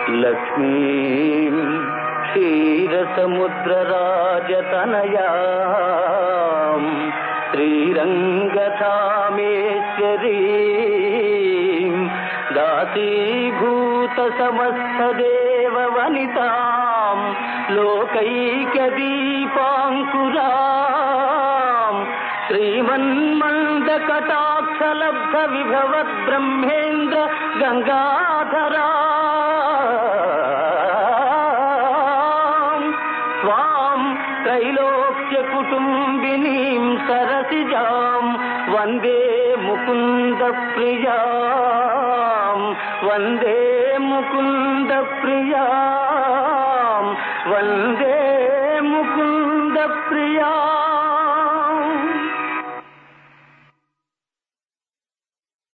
లక్ష్మీం క్షీరసముద్రరాజతనయాం శ్రీరంగధామేశ్వరీం దాసీభూత సమస్తదేవ వనితాం లోకైకదీపాంకురాం శ్రీమన్మందకటాక్షలబ్ధ విభవద్ Brahmendra గంగాధరా స్వాం త్రైలోక్య కుటుంబినీం సరసిజాం వందే Mukunda ప్రియాం వందే Mukunda ప్రియాం వందే